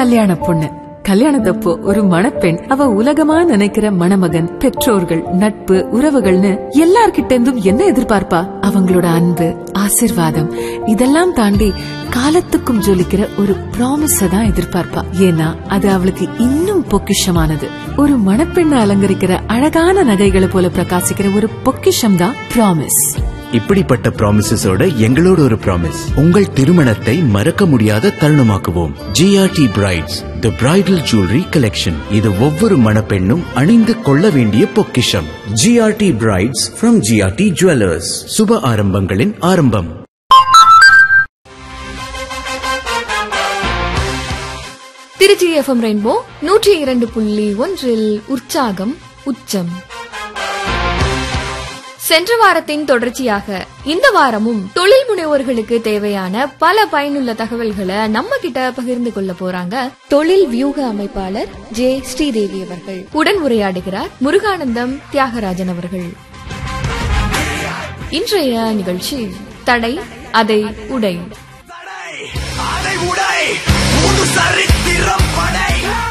கல்யாண பொண்ணு கல்யாணத்தப்போ ஒரு மணப்பெண் அவ உலகமா நினைக்கிற மணமகன் பெற்றோர்கள் நட்பு உறவுகள்னு எல்லார்கிட்ட இருந்தும் என்ன எதிர்பார்ப்பா அவங்களோட அன்பு ஆசிர்வாதம் இதெல்லாம் தாண்டி காலத்துக்கும் ஜொலிக்கிற ஒரு ப்ராமிஸ தான் எதிர்பார்ப்பா ஏன்னா அது அவளுக்கு இன்னும் பொக்கிஷமானது ஒரு மணப்பெண்ணை அலங்கரிக்கிற அழகான நகைகளை போல பிரகாசிக்கிற ஒரு பொக்கிஷம் தான் ப்ராமிஸ் இப்படிப்பட்ட ப்ராமிசஸோட எங்களோட ஒரு ப்ராமிஸ் உங்கள் திருமணத்தை மறக்க முடியாத தருணமாக்குவோம் GRT brides the bridal jewellery collection இது ஒவ்வொரு மணப்பெண்ணும் அணிந்து கொள்ள வேண்டிய பொக்கிஷம் GRT brides from GRT jewellers சுப ஆரம்பங்களின் ஆரம்பம் திருச்சி எஃப்எம் ரெயின்போ நூற்றி இரண்டு புள்ளி ஒன்றில் உற்சாகம் உச்சம் சென்ற வாரத்தின் தொடர்ச்சியாக இந்த வாரமும் தொழில் முனைவோர்களுக்கு தேவையான பல பயனுள்ள தகவல்களை நம்ம கிட்ட பகிர்ந்து கொள்ள போறாங்க தொழில் வியூக அமைப்பாளர் ஜே ஸ்ரீதேவி அவர்கள் உடன் உரையாடுகிறார் முருகானந்தம் தியாகராஜன் அவர்கள் இன்றைய நிகழ்ச்சி தடை அதை உடை அதை உடை புது சரித்திரம் படை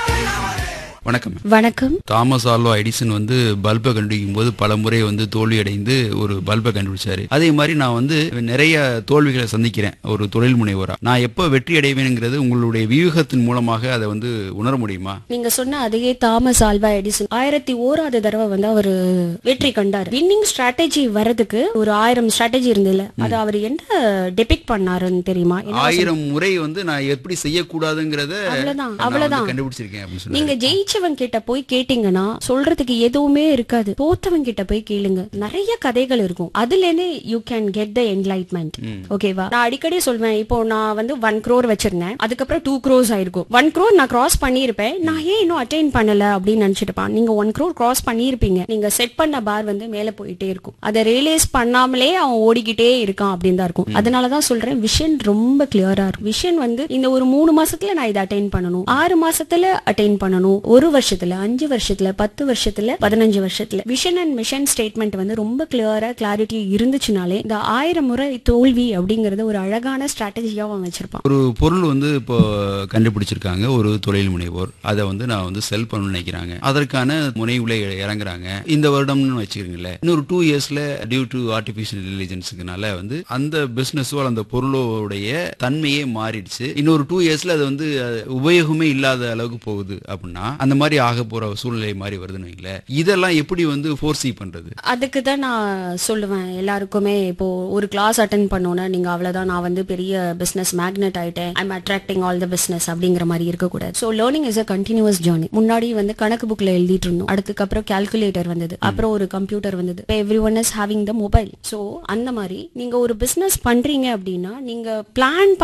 வணக்கம் வணக்கம் தாமஸ் ஆல்வா எடிசன் வந்து பல்பை கண்டுபிடிக்கும் போது பல முறை வந்து தோல்வி அடைந்து ஒரு பல்பை கண்டுபிடிச்சாரு அதே மாதிரி நான் வந்து நிறைய தோல்விகளை சந்திக்கிறேன் ஒரு தொழில் முனைவோரா நான் எப்போ வெற்றி அடைவேனுங்கிறது உங்களுடைய வியூகத்தின் மூலமாக அதை வந்து உணர முடியுமா நீங்க சொன்ன அதே தாமஸ் ஆல்வா எடிசன் ஆயிரத்தி ஓராவது தடவை வந்து அவர் வெற்றி கண்டார் வின்னிங் ஸ்ட்ராட்டஜி வரதுக்கு ஒரு ஆயிரம் ஸ்ட்ராட்டஜி இருந்ததுல அது அவர் என்ன டெபிக் பண்ணாருன்னு தெரியுமா என்ன ஆயிரம் முறை வந்து நான் எப்படி செய்யக்கூடாதுங்கிறத அவ்வளவுதான், நான் வந்து அவ்வளவுதான். கண்டுபிடிச்சிருக்கேன் அப்படின்னு சொன்னாரு நீங்க ஜெயிச்சவன் கிட்ட போய் கேட்டீங்கன்னா சொல்றதுக்கு எதுவுமே இருக்காது தோத்தவன் கிட்ட போய் கேளுங்க நிறைய கதைகள் இருக்கும் அதுல இருந்து you can get the enlightenment ஓகேவா நான் அடிக்கடி சொல்வேன் இப்போ நான் வந்து ஒன் க்ரோர் வச்சிருந்தேன் அதுக்கப்புறம் டூ க்ரோஸ் ஆயிருக்கும் ஒன் க்ரோர் நான் கிராஸ் பண்ணியிருப்பேன் நான் ஏன் இன்னும் அட்டைன் பண்ணல அப்படின்னு நினைச்சிட்டுப்பான் நீங்க ஒன் க்ரோர் கிராஸ் பண்ணியிருப்பீங்க நீங்க செட் பண்ண பார் வந்து மேல போயிட்டே இருக்கும் அதை ரியலைஸ் பண்ணாமலே அவன் ஓடிக்கிட்டே இருக்கான் அப்படின்னு தான் இருக்கும் அதனாலதான் சொல்றேன் விஷன் ரொம்ப கிளியரா இருக்கும் விஷன் வந்து இந்த ஒரு மூணு மாசத்துல நான் இதை அட்டைன் பண்ணணும் ஆறு மாசத்துல அட்டைன் பண்ணணும் ஒரு வருஷத்துல அஞ்சு வருஷத்துல பத்து வருஷத்துல பதினஞ்சு வருஷத்துல விஷன் அண்ட் மிஷன் ஸ்டேட்மெண்ட் வந்து ரொம்ப கிளியரா கிளாரிட்டி இருந்துச்சுனாலே இந்த ஆயிரம் முறை தோல்வி அப்படிங்கறது ஒரு அழகான ஸ்ட்ராட்டஜியா அவன் வச்சிருப்பான் ஒரு பொருள் வந்து இப்போ கண்டுபிடிச்சிருக்காங்க ஒரு தொழில் முனைவோர் அதை வந்து நான் வந்து செல் பண்ணணும்னு நினைக்கிறாங்க அதற்கான முனைவுல இ- இறங்குறாங்க இந்த வருடம்னு வச்சுக்கிறீங்களேன் இன்னொரு டூ இயர்ஸ்ல டியூ டு ஆர்டிபிஷியல் இன்டெலிஜென்ஸுக்குனால வந்து அந்த பிசினஸோ அந்த பொருளோடைய தன்மையே மாறிடுச்சு இன்னொரு டூ இயர்ஸ்ல அது வந்து அஹ், உபயோகமே இல்லாத அளவுக்கு போகுது அப்படின்னா அந்த மாதிரி ஆக போற சூழ்நிலை மாதிரி வருதுன்னு வைங்களேன் இதெல்லாம் எப்படி வந்து ஃபோர்சி பண்றது அதுக்கு தான் நான் சொல்லுவேன் எல்லாருக்குமே இப்போ ஒரு கிளாஸ் அட்டன் பண்ணோன்னா நீங்க அவ்வளவுதான் நான் வந்து பெரிய பிசினஸ் மேக்னெட் ஆயிட்டேன் I'm attracting all the business அப்படிங்கிற மாதிரி இருக்கக்கூடாது so learning is a continuous journey முன்னாடி வந்து கணக்கு புக்ல எழுதிட்டு இருந்தோம் அதுக்கப்புறம் கால்குலேட்டர் வந்தது அப்புறம் ஒரு கம்ப்யூட்டர் வந்தது இப்போ everyone is having the mobile so அந்த மாதிரி நீங்க ஒரு பிசினஸ் பண்றீங்க அப்படின்னா நீங்க பிளான்